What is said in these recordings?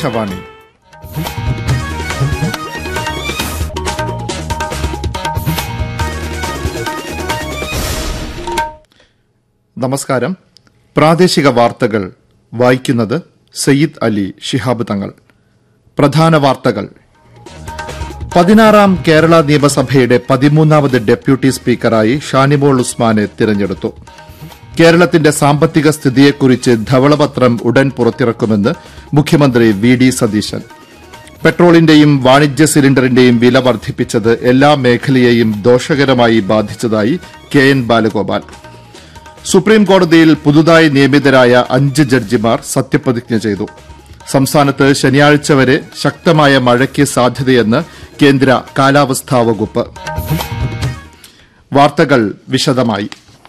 ആകാശവാണി നമസ്കാരം പ്രാദേശിക വാർത്തകൾ വായിക്കുന്നത് സയ്യിദ് അലി ശിഹാബ് തങ്ങൾ പ്രധാന വാർത്തകൾ പതിനാറാം കേരള നിയമസഭയുടെ പതിമൂന്നാമത് ഡെപ്യൂട്ടി സ്പീക്കറായി ഷാനിമോൾ ഉസ്മാനെ തിരഞ്ഞെടുത്തു കേരളത്തിന്റെ സാമ്പത്തിക സ്ഥിതിയെക്കുറിച്ച് ധവളപത്രം ഉടൻ പുറത്തിറക്കുമെന്ന് മുഖ്യമന്ത്രി വി ഡി സതീശൻ പെട്രോളിന്റെയും വാണിജ്യ സിലിണ്ടറിന്റെയും വില വർദ്ധിപ്പിച്ചത് എല്ലാ മേഖലയെയും ദോഷകരമായി ബാധിച്ചതായി കെ എൻ ബാലഗോപാൽ സുപ്രീം കോടതിയിൽ പുതുതായി നിയമിതരായ അഞ്ച് ജഡ്ജിമാർ സത്യപ്രതിജ്ഞ ചെയ്തു സംസ്ഥാനത്ത് ശനിയാഴ്ച വരെ ശക്തമായ മഴയ്ക്ക് സാധ്യതയെന്ന് കേന്ദ്ര കാലാവസ്ഥാ വകുപ്പ് വാർത്തകൾ വിശദമായി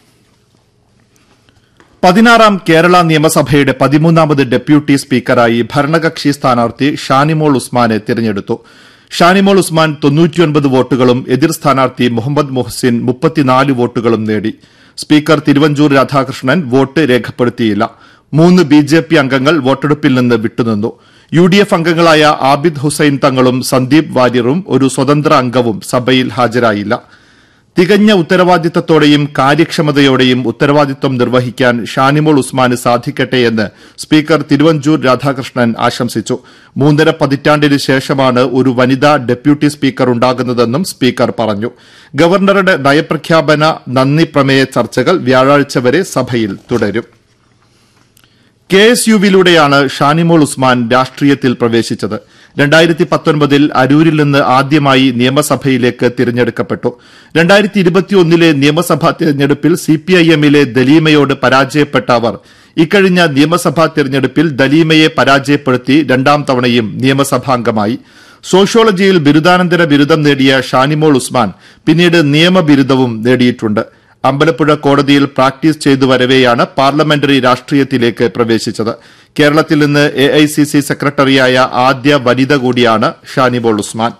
പതിനാറാം കേരള നിയമസഭയുടെ പതിമൂന്നാമത് ഡെപ്യൂട്ടി സ്പീക്കറായി ഭരണകക്ഷി സ്ഥാനാർത്ഥി ഷാനിമോൾ ഉസ്മാനെ തിരഞ്ഞെടുത്തു ഷാനിമോൾ ഉസ്മാൻ തൊണ്ണൂറ്റിയൊൻപത് വോട്ടുകളും എതിർ സ്ഥാനാർത്ഥി മുഹമ്മദ് മുഹ്സിൻ മുപ്പത്തിനാല് വോട്ടുകളും നേടി സ്പീക്കർ തിരുവഞ്ചൂർ രാധാകൃഷ്ണൻ വോട്ട് രേഖപ്പെടുത്തിയില്ല മൂന്ന് ബി ജെ പി അംഗങ്ങൾ വോട്ടെടുപ്പിൽ നിന്ന് വിട്ടുനിന്നു യു ഡി എഫ് അംഗങ്ങളായ ആബിദ് ഹുസൈൻ തങ്ങളും സന്ദീപ് വാര്യറും ഒരു സ്വതന്ത്ര അംഗവും സഭയിൽ ഹാജരായില്ല തികഞ്ഞ ഉത്തരവാദിത്തത്തോടെയും കാര്യക്ഷമതയോടെയും ഉത്തരവാദിത്വം നിർവഹിക്കാൻ ഷാനിമോൾ ഉസ്മാന് സാധിക്കട്ടെയെന്ന് സ്പീക്കർ തിരുവഞ്ചൂർ രാധാകൃഷ്ണൻ ആശംസിച്ചു മൂന്നര പതിറ്റാണ്ടിന് ശേഷമാണ് ഒരു വനിതാ ഡെപ്യൂട്ടി സ്പീക്കർ ഉണ്ടാകുന്നതെന്നും സ്പീക്കർ പറഞ്ഞു ഗവർണറുടെ നയപ്രഖ്യാപന നന്ദി പ്രമേയ ചർച്ചകൾ വ്യാഴാഴ്ച വരെ സഭയിൽ തുടരും കെ എസ് യുവിലൂടെയാണ് ഷാനിമോൾ ഉസ്മാൻ രാഷ്ട്രീയത്തിൽ പ്രവേശിച്ചത് രണ്ടായിരത്തി പത്തൊൻപതിൽ അരൂരിൽ നിന്ന് ആദ്യമായി നിയമസഭയിലേക്ക് തിരഞ്ഞെടുക്കപ്പെട്ടു രണ്ടായിരത്തി ഇരുപത്തിയൊന്നിലെ നിയമസഭാ തിരഞ്ഞെടുപ്പിൽ സിപിഐഎമ്മിലെ ദലീമയോട് പരാജയപ്പെട്ട അവർ ഇക്കഴിഞ്ഞ നിയമസഭാ തിരഞ്ഞെടുപ്പിൽ ദലീമയെ പരാജയപ്പെടുത്തി രണ്ടാം തവണയും നിയമസഭാംഗമായി സോഷ്യോളജിയിൽ ബിരുദാനന്തര ബിരുദം നേടിയ ഷാനിമോൾ ഉസ്മാൻ പിന്നീട് നിയമബിരുദവും നേടിയിട്ടുണ്ട് അമ്പലപ്പുഴ കോടതിയിൽ പ്രാക്ടീസ് ചെയ്തു വരവെയാണ് പാർലമെന്ററി രാഷ്ട്രീയത്തിലേക്ക് പ്രവേശിച്ചത് കേരളത്തിൽ നിന്ന് എ ഐ സി സി സെക്രട്ടറിയായ ആദ്യ വനിത കൂടിയാണ് ഷാനിബോൾ ഉസ്മാൻ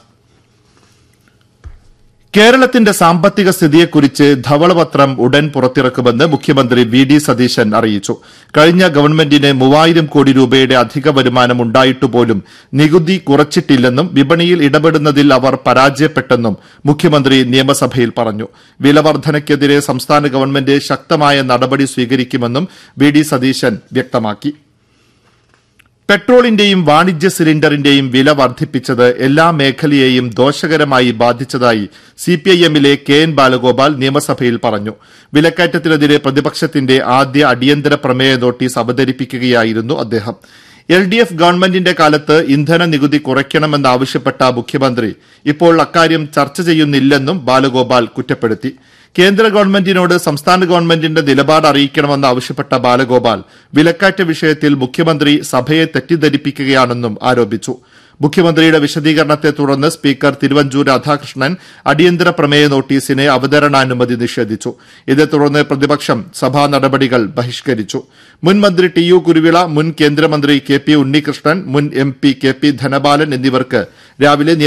കേരളത്തിന്റെ സാമ്പത്തിക സ്ഥിതിയെക്കുറിച്ച് ധവളപത്രം ഉടൻ പുറത്തിറക്കുമെന്ന് മുഖ്യമന്ത്രി വി ഡി സതീശൻ അറിയിച്ചു കഴിഞ്ഞ ഗവൺമെന്റിന് മൂവായിരം കോടി രൂപയുടെ അധിക വരുമാനം ഉണ്ടായിട്ടുപോലും നികുതി കുറച്ചിട്ടില്ലെന്നും വിപണിയിൽ ഇടപെടുന്നതിൽ അവർ പരാജയപ്പെട്ടെന്നും മുഖ്യമന്ത്രി നിയമസഭയിൽ പറഞ്ഞു വിലവർധനയ്ക്കെതിരെ സംസ്ഥാന ഗവൺമെന്റ് ശക്തമായ നടപടി സ്വീകരിക്കുമെന്നും വി ഡി സതീശൻ വ്യക്തമാക്കി പെട്രോളിന്റെയും വാണിജ്യ സിലിണ്ടറിന്റെയും വില വർദ്ധിപ്പിച്ചത് എല്ലാ മേഖലയെയും ദോഷകരമായി ബാധിച്ചതായി സിപിഐഎമ്മിലെ കെ എൻ ബാലഗോപാൽ നിയമസഭയിൽ പറഞ്ഞു വിലക്കയറ്റത്തിനെതിരെ പ്രതിപക്ഷത്തിന്റെ ആദ്യ അടിയന്തര പ്രമേയ നോട്ടീസ് അവതരിപ്പിക്കുകയായിരുന്നു അദ്ദേഹം എൽ ഡി എഫ് ഗവൺമെന്റിന്റെ കാലത്ത് ഇന്ധന നികുതി കുറയ്ക്കണമെന്നാവശ്യപ്പെട്ട മുഖ്യമന്ത്രി ഇപ്പോൾ അക്കാര്യം ചർച്ച ചെയ്യുന്നില്ലെന്നും ബാലഗോപാൽ കുറ്റപ്പെടുത്തി കേന്ദ്ര ഗവൺമെന്റിനോട് സംസ്ഥാന ഗവൺമെന്റിന്റെ നിലപാട് അറിയിക്കണമെന്ന് ആവശ്യപ്പെട്ട ബാലഗോപാൽ വിലക്കയറ്റ വിഷയത്തിൽ മുഖ്യമന്ത്രി സഭയെ തെറ്റിദ്ധരിപ്പിക്കുകയാണെന്നും ആരോപിച്ചു മുഖ്യമന്ത്രിയുടെ വിശദീകരണത്തെ തുടർന്ന് സ്പീക്കർ തിരുവഞ്ചൂർ രാധാകൃഷ്ണൻ അടിയന്തര പ്രമേയ നോട്ടീസിന് അവതരണാനുമതി നിഷേധിച്ചു ഇതേ തുടർന്ന് പ്രതിപക്ഷം സഭാ നടപടികൾ ബഹിഷ്കരിച്ചു മുൻ മന്ത്രി ടി യു കുരുവിള മുൻ കേന്ദ്രമന്ത്രി കെ പി ഉണ്ണികൃഷ്ണൻ മുൻ M P K P Dhanapalan എന്നിവർക്ക് രാവിലെ